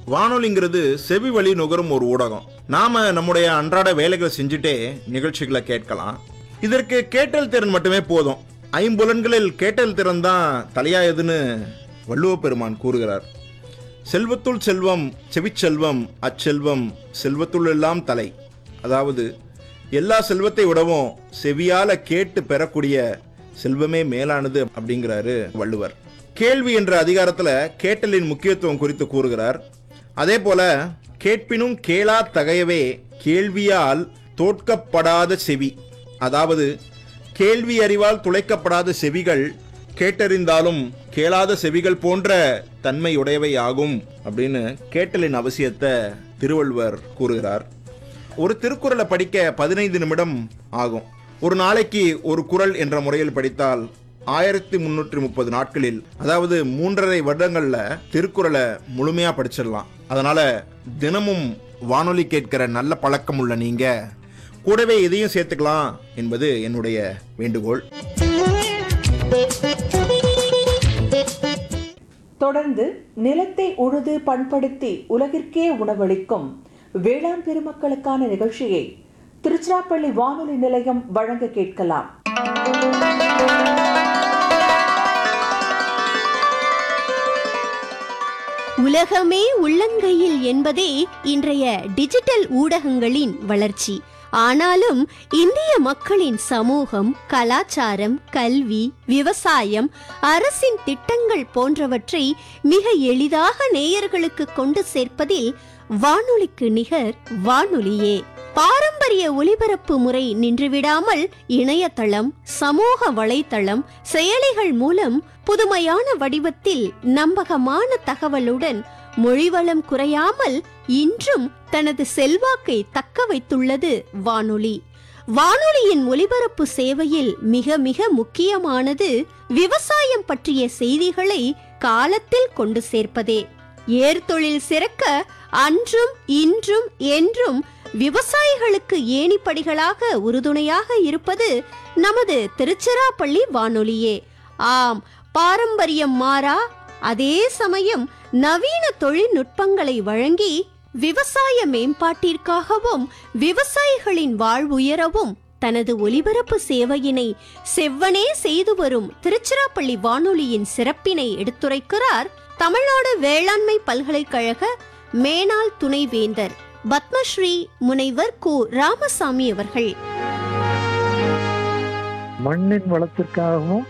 வானொலிங்கிறது செவி வழி நுகரும் ஒரு ஊடகம் நாம நம்முடைய அன்றாட வேலைகளை செஞ்சுட்டே நிகழ்ச்சிகளை கேட்கலாம் இதற்கு கேட்டல் திறன் மட்டுமே போதும் ஐம்புலன்களில் கேட்டல் திறன் தான் தலையாயதுன்னு வள்ளுவ பெருமான் கூறுகிறார் செல்வத்துள் செல்வம் செவிச்செல்வம் அச்செல்வம் செல்வத்துள் எல்லாம் தலை அதாவது எல்லா செல்வத்தை விடவும் செவியால கேட்டு பெறக்கூடிய செல்வமே மேலானது அப்படிங்கிறாரு வள்ளுவர் கேள்வி என்ற அதிகாரத்துல கேட்டலின் முக்கியத்துவம் குறித்து கூறுகிறார் அதே போல கேட்பினும் கேளா தகையவே கேள்வியால் தோற்கப்படாத செவி அதாவது கேள்வி அறிவால் துளைக்கப்படாத செவிகள் கேட்டறிந்தாலும் கேளாத செவிகள் போன்ற தன்மையுடையவை ஆகும் அப்படின்னு கேட்டலின் அவசியத்தை திருவள்ளுவர் கூறுகிறார் ஒரு திருக்குறளை படிக்க பதினைந்து நிமிடம் ஆகும் ஒரு நாளைக்கு ஒரு குறள் என்ற முறையில் படித்தால் ஆயிரத்தி முன்னூற்றி முப்பது நாட்களில் அதாவது மூன்றரை வருடங்கள்ல திருக்குறளை முழுமையா படிச்சிடலாம் அதனால தினமும் வானொலி கேட்கிற நல்ல பழக்கம் உள்ள நீங்க கூடவே இதையும் சேர்த்துக்கலாம் என்பது என்னுடைய வேண்டுகோள் தொடர்ந்து நிலத்தை உழுது பண்படுத்தி உலகிற்கே உணவளிக்கும் வேளாண் பெருமக்களுக்கான நிகழ்ச்சியை திருச்சிராப்பள்ளி வானொலி நிலையம் வழங்க கேட்கலாம் உலகமே உள்ளங்கையில் என்பதே இன்றைய டிஜிட்டல் ஊடகங்களின் வளர்ச்சி ஆனாலும் இந்திய மக்களின் சமூகம் கலாச்சாரம் கல்வி விவசாயம் அரசின் திட்டங்கள் போன்றவற்றை மிக எளிதாக நேயர்களுக்கு கொண்டு சேர்ப்பதில் வானொலிக்கு நிகர் வானொலியே பாரம்பரிய ஒலிபரப்பு முறை நின்றுவிடாமல் இணையதளம் சமூக வலைத்தளம் செயலிகள் மூலம் புதுமையான வடிவத்தில் நம்பகமான தகவலுடன் மொழிவளம் குறையாமல் இன்றும் தனது செல்வாக்கை தக்க வைத்துள்ளது வானொலி வானொலியின் ஒலிபரப்பு சேவையில் மிக மிக முக்கியமானது விவசாயம் பற்றிய செய்திகளை காலத்தில் கொண்டு சேர்ப்பதே ஏர்தொழில் சிறக்க அன்றும் இன்றும் என்றும் விவசாயிகளுக்கு ஏணிப்படிகளாக உறுதுணையாக இருப்பது நமது திருச்சிராப்பள்ளி வானொலியே ஆம் பாரம்பரியம் மாறா அதே சமயம் நவீன தொழில்நுட்பங்களை வழங்கி விவசாய மேம்பாட்டிற்காகவும் விவசாயிகளின் வாழ்வுயரவும் தனது ஒலிபரப்பு சேவையினை செவ்வனே செய்து வரும் திருச்சிராப்பள்ளி வானொலியின் சிறப்பினை எடுத்துரைக்கிறார் தமிழ்நாடு வேளாண்மை பல்கலைக்கழக மேனாள் துணைவேந்தர் பத்மஸ்ரீ முனைவர் கு ராமசாமி அவர்கள் மண்ணின் வளத்திற்காகவும்